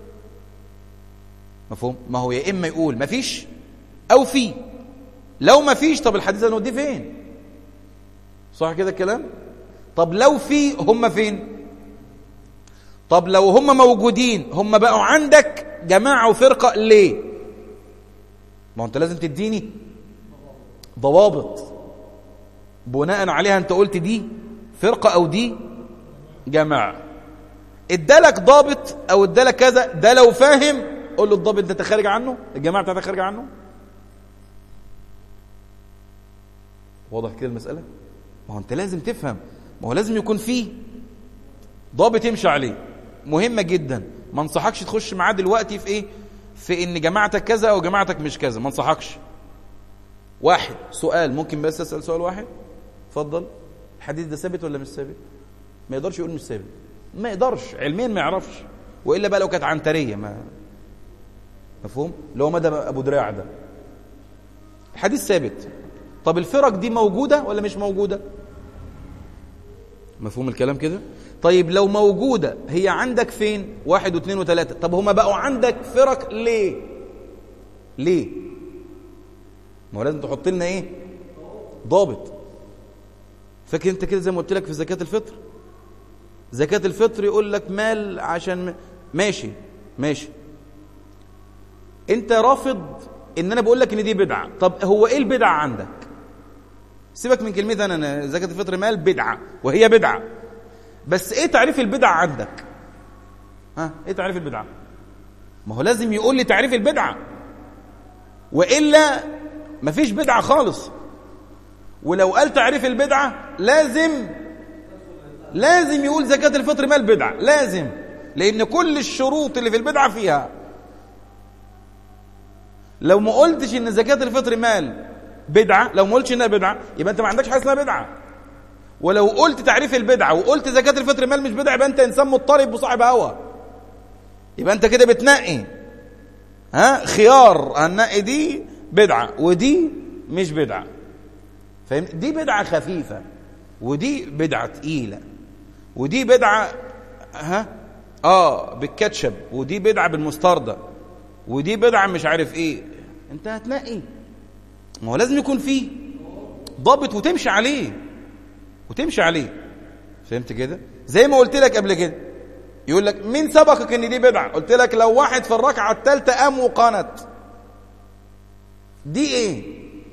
مفهوم ما هو يا اما يقول ما فيش او في لو ما فيش طب الحديث ده نوديه فين صح كده الكلام طب لو في هم فين طب لو هم موجودين هم بقوا عندك جماعه وفرقه ليه ما هو انت لازم تديني ضوابط بناء عليها انت قلت دي فرقه او دي جماعه ادالك ضابط او ادالك كذا ده لو فاهم قول له الضابط ده خارج عنه الجماعه بتاعتك خارج عنه واضح كده المساله ما هو انت لازم تفهم ما هو لازم يكون فيه ضابط يمشي عليه مهمه جدا ما انصحكش تخش معاه دلوقتي في ايه في ان جماعتك كذا او جماعتك مش كذا ما انصحكش واحد سؤال ممكن بس اسال سؤال واحد اتفضل الحديث ده ثابت ولا مش ثابت ما يقدرش يقول مش ثابت ما يقدرش علميا ما يعرفش والا بقى لو كانت عنتريه ما مفهوم اللي هو مدى ابو دراع ده الحديث ثابت طب الفرق دي موجوده ولا مش موجوده مفهوم الكلام كده طيب لو موجوده هي عندك فين واحد واثنين وثلاثه طب هما بقوا عندك فرق ليه ليه ما هو لازم تحط لنا ايه ضابط فاكر انت كده زي ما قلت لك في زكاه الفطر زكاه الفطر يقول لك مال عشان م... ماشي ماشي انت رافض ان انا بقول لك ان دي بدعه طب هو ايه البدعه عندك سيبك من كلمتي انا زكاه الفطر مال بدعه وهي بدعه بس ايه تعريف البدعه عندك ها ايه تعريف البدعه ما هو لازم يقول لي تعريف البدعه والا مفيش بدعه خالص ولو قال تعريف البدعه لازم لازم يقول زكاه الفطر مال بدعه لازم لان كل الشروط اللي في البدعه فيها لو ما قلتش ان زكاه الفطر مال بدعه لو ما قلتش انها بدعه يبقى انت ما عندكش حاجه اسمها بدعه ولو قلت تعريف البدعه وقلت زكاه الفطر مال مش بدعه يبقى انت انسان مضطرب وصاحب هوى يبقى انت كده بتنقي ها خيار هنقي دي بدعه ودي مش بدعه فاهم دي بدعه خفيفه ودي بدعه تقيله ودي بدعه ها اه بالكاتشب ودي بدعه بالمستردة ودي بدعه مش عارف ايه انت هتنقي ما هو لازم يكون فيه ضابط وتمشي عليه وتمشي عليه فهمت كده زي ما قلت لك قبل كده يقول لك مين سبقك ان دي بدعه قلت لك لو واحد في الركعه الثالثه قام وقنت دي ايه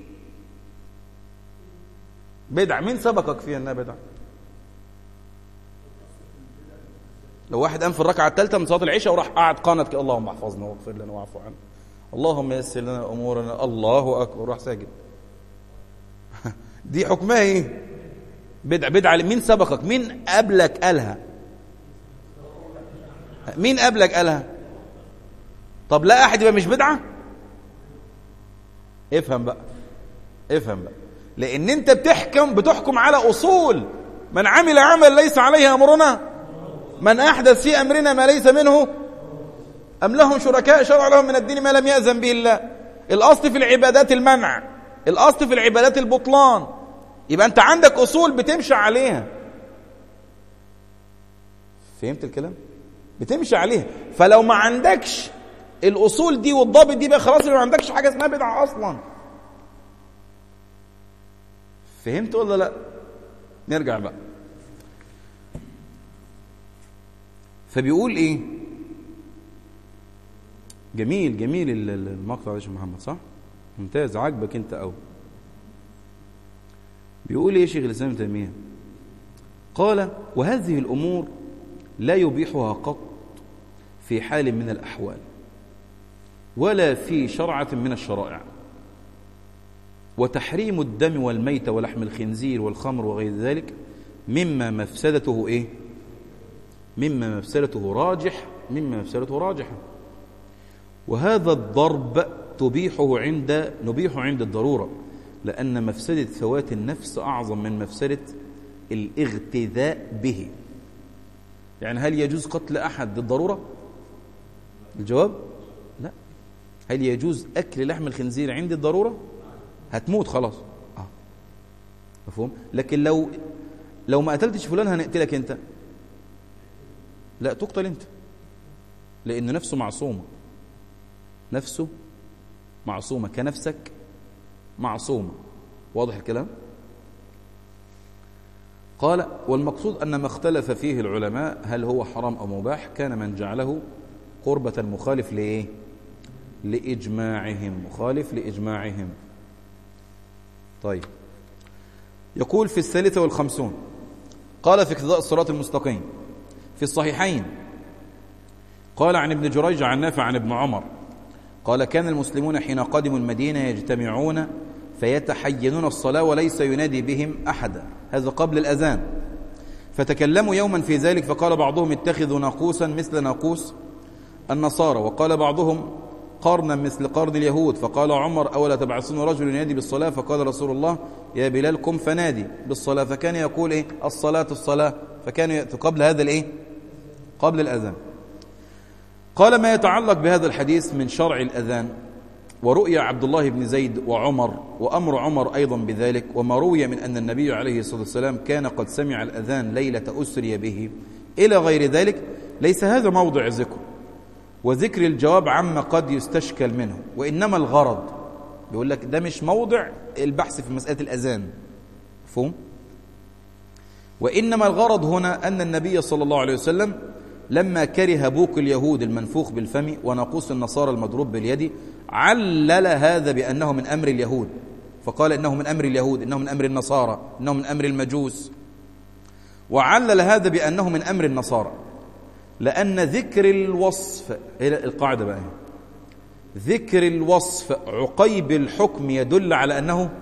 بدعه مين سبقك فيها انها بدعه لو واحد قام في الركعه الثالثه من صلاه العشاء وراح قاعد قانت كده اللهم احفظنا واغفر لنا واعف عنا اللهم يسر لنا امورنا الله اكبر راح ساجد دي حكمها ايه بدعه بدعه مين سبقك مين قبلك قالها مين قبلك قالها طب لا احد يبقى مش بدعه افهم بقى افهم بقى لان انت بتحكم بتحكم على اصول من عمل عمل ليس عليه امرنا من احدث في امرنا ما ليس منه ام لهم شركاء شرع لهم من الدين ما لم ياذن به الله الاصل في العبادات المنع الاصل في العبادات البطلان يبقى انت عندك اصول بتمشي عليها فهمت الكلام بتمشي عليها فلو ما عندكش الاصول دي والضابط دي بقى خلاص ما عندكش حاجه اسمها بدعه اصلا فهمت ولا لا نرجع بقى فبيقول ايه جميل جميل المقطع ده يا محمد صح ممتاز عاجبك انت قوي بيقول ايه شيخ الاسلام تيميه قال وهذه الامور لا يبيحها قط في حال من الاحوال ولا في شرعه من الشرائع وتحريم الدم والميت ولحم الخنزير والخمر وغير ذلك مما مفسدته ايه مما مفسدته راجح مما مفسدته راجحه وهذا الضرب تبيحه عند نبيحه عند الضروره لأن مفسدة فوات النفس أعظم من مفسدة الاغتذاء به يعني هل يجوز قتل أحد بالضرورة الجواب لا هل يجوز أكل لحم الخنزير عند الضرورة هتموت خلاص آه. مفهوم لكن لو لو ما قتلتش فلان هنقتلك انت لا تقتل انت لان نفسه معصومه نفسه معصومه كنفسك معصومه واضح الكلام قال والمقصود أن ما اختلف فيه العلماء هل هو حرام أو مباح كان من جعله قربة مخالف لإيه لإجماعهم مخالف لإجماعهم طيب يقول في الثالثة والخمسون قال في اقتضاء الصراط المستقيم في الصحيحين قال عن ابن جريج عن نافع عن ابن عمر قال كان المسلمون حين قدموا المدينة يجتمعون فيتحينون الصلاة وليس ينادي بهم أحدا هذا قبل الأذان فتكلموا يوما في ذلك فقال بعضهم اتخذوا ناقوسا مثل ناقوس النصارى وقال بعضهم قرنا مثل قرن اليهود فقال عمر أولا تبعثون رجل ينادي بالصلاة فقال رسول الله يا بلال قم فنادي بالصلاة فكان يقول إيه الصلاة الصلاة فكان يأتي قبل هذا الإيه قبل الأذان قال ما يتعلق بهذا الحديث من شرع الأذان ورؤيا عبد الله بن زيد وعمر وأمر عمر أيضا بذلك وما روي من أن النبي عليه الصلاة والسلام كان قد سمع الأذان ليلة أسري به إلى غير ذلك ليس هذا موضع ذكر وذكر الجواب عما قد يستشكل منه وإنما الغرض بيقول لك ده مش موضع البحث في مسألة الأذان مفهوم وإنما الغرض هنا أن النبي صلى الله عليه وسلم لما كره بوق اليهود المنفوخ بالفم وناقوس النصارى المضروب باليد علل هذا بأنه من أمر اليهود فقال إنه من أمر اليهود إنه من أمر النصارى إنه من أمر المجوس وعلل هذا بأنه من أمر النصارى لأن ذكر الوصف هي القاعدة بقى ذكر الوصف عقيب الحكم يدل على أنه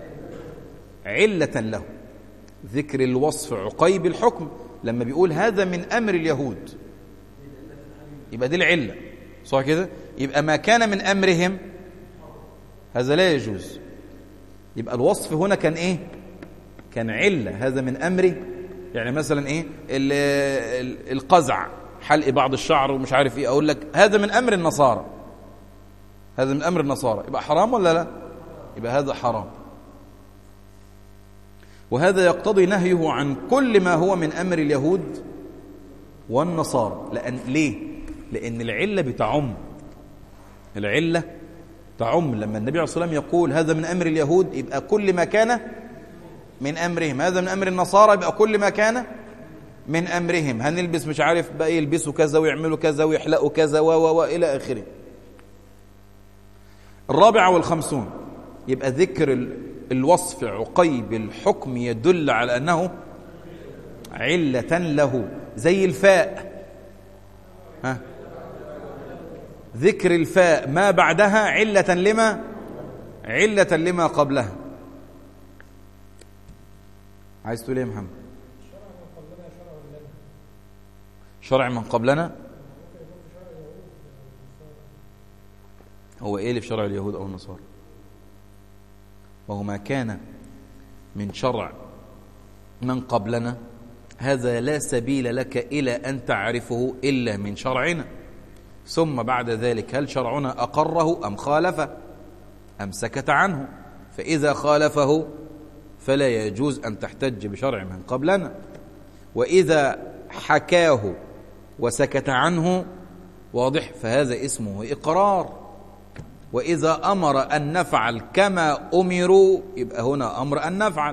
علة له ذكر الوصف عقيب الحكم لما بيقول هذا من أمر اليهود يبقى دي العلة صح كده يبقى ما كان من أمرهم هذا لا يجوز يبقى الوصف هنا كان إيه كان علة هذا من أمره يعني مثلا إيه القزع حلق بعض الشعر ومش عارف إيه أقول لك هذا من أمر النصارى هذا من أمر النصارى يبقى حرام ولا لا يبقى هذا حرام وهذا يقتضي نهيه عن كل ما هو من أمر اليهود والنصارى لأن ليه لأن العلة بتعم العلة تعم لما النبي عليه الصلاة والسلام يقول هذا من أمر اليهود يبقى كل ما كان من أمرهم هذا من أمر النصارى يبقى كل ما كان من أمرهم هنلبس مش عارف بقى يلبسوا كذا ويعملوا كذا ويحلقوا كذا و و إلى آخره الرابعة والخمسون يبقى ذكر الوصف عقيب الحكم يدل على أنه علة له زي الفاء ها ذكر الفاء ما بعدها علة لما علة لما قبلها عايز تقول ايه يا محمد شرع من قبلنا هو ايه اللي في شرع اليهود او النصارى وهو ما كان من شرع من قبلنا هذا لا سبيل لك إلى أن تعرفه إلا من شرعنا ثم بعد ذلك هل شرعنا أقره أم خالفه أم سكت عنه فإذا خالفه فلا يجوز أن تحتج بشرع من قبلنا وإذا حكاه وسكت عنه واضح فهذا اسمه إقرار وإذا أمر أن نفعل كما أمروا يبقى هنا أمر أن نفعل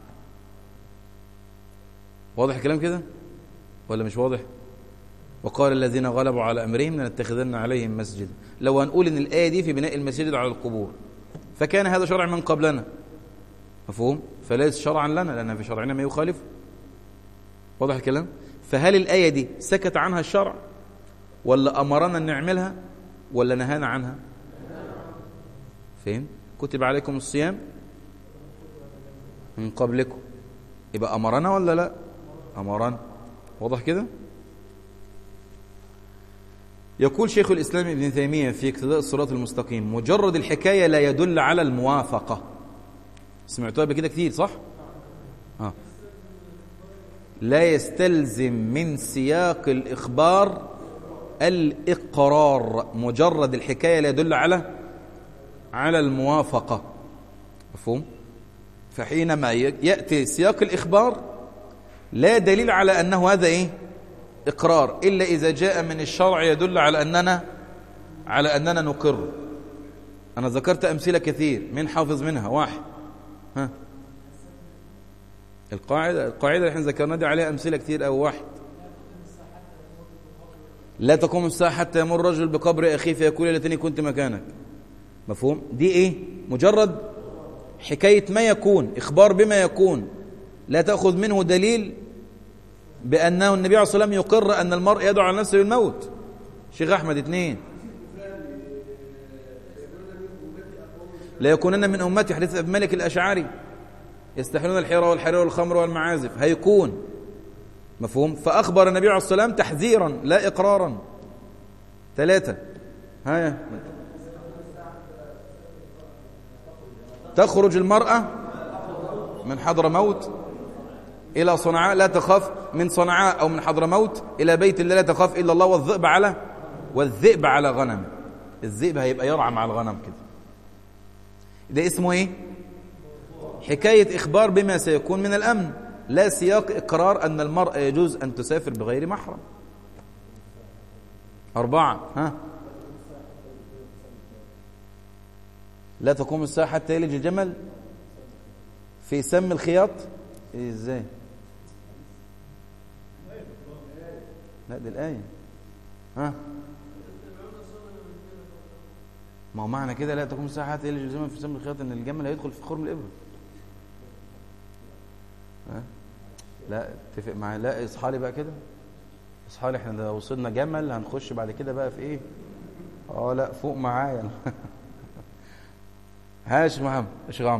واضح الكلام كده ولا مش واضح وقال الذين غلبوا على أمرهم لنتخذن عليهم مسجد لو هنقول إن الآية دي في بناء المسجد على القبور فكان هذا شرع من قبلنا مفهوم فليس شرعا لنا لأن في شرعنا ما يخالف واضح الكلام فهل الآية دي سكت عنها الشرع ولا أمرنا أن نعملها ولا نهانا عنها فهم كتب عليكم الصيام من قبلكم يبقى أمرنا ولا لا أمرنا واضح كده يقول شيخ الإسلام ابن تيمية في اقتداء الصراط المستقيم مجرد الحكاية لا يدل على الموافقة سمعتوها بكده كتير صح؟ آه. لا يستلزم من سياق الإخبار الإقرار مجرد الحكاية لا يدل على على الموافقة مفهوم؟ فحينما يأتي سياق الإخبار لا دليل على أنه هذا إيه إقرار إلا إذا جاء من الشرع يدل على أننا على أننا نقر أنا ذكرت أمثلة كثير من حافظ منها واحد ها القاعدة القاعدة اللي احنا ذكرنا دي عليها أمثلة كثير أو واحد لا تقوم الساعة حتى يمر رجل بقبر أخيه فيقول ليتني كنت مكانك مفهوم دي إيه مجرد حكاية ما يكون إخبار بما يكون لا تأخذ منه دليل بأنه النبي عليه الصلاة والسلام يقر أن المرء يدعو على نفسه بالموت شيخ أحمد اثنين لا يكونن من أمتي حديث أبي مالك الأشعري يستحلون الحيرة والحرير والخمر والمعازف هيكون مفهوم فأخبر النبي عليه الصلاة والسلام تحذيرا لا إقرارا ثلاثة هيا تخرج المرأة من حضر موت إلى صنعاء لا تخاف من صنعاء أو من حضر موت إلى بيت الله لا تخاف إلا الله والذئب على والذئب على غنم الذئب هيبقى يرعى مع الغنم كده ده اسمه ايه حكاية إخبار بما سيكون من الأمن لا سياق إقرار أن المرأة يجوز أن تسافر بغير محرم أربعة ها لا تقوم الساعة حتى يلج الجمل في سم الخياط إيه ازاي لا دي الآية ها ما هو معنى كده لا تقوم الساعة حتى يلج الجمل في سم الخياط ان الجمل هيدخل في خرم الإبرة ها لا اتفق معايا لا اصحى لي بقى كده اصحى لي احنا لو وصلنا جمل هنخش بعد كده بقى في ايه اه لا فوق معايا هاش محمد ايش غام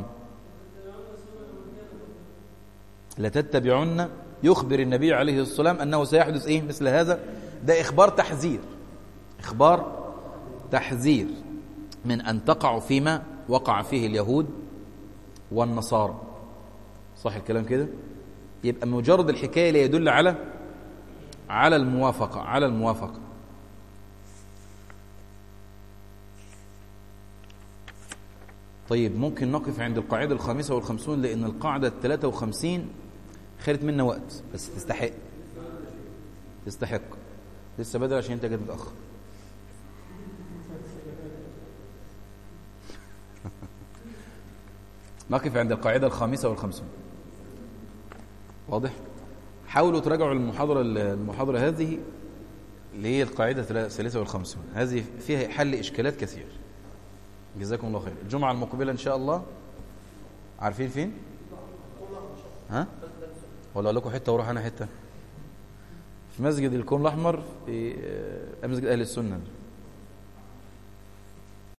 لتتبعن يخبر النبي عليه الصلاة والسلام أنه سيحدث إيه مثل هذا ده إخبار تحذير إخبار تحذير من أن تقع فيما وقع فيه اليهود والنصارى صح الكلام كده يبقى مجرد الحكاية لا يدل على على الموافقة على الموافقة طيب ممكن نقف عند القاعدة الخامسة والخمسون لأن القاعدة الثلاثة وخمسين خدت منا وقت بس تستحق تستحق لسه بدري عشان انت جيت متأخر نقف عند القاعدة الخامسة والخمسون واضح حاولوا تراجعوا المحاضرة المحاضرة هذه اللي هي القاعدة الثالثة والخمسون هذه فيها حل إشكالات كثير جزاكم الله خير الجمعة المقبلة إن شاء الله عارفين فين ها ولا أقول لكم حتة وروح أنا حتة في مسجد الكون الأحمر في مسجد أهل السنة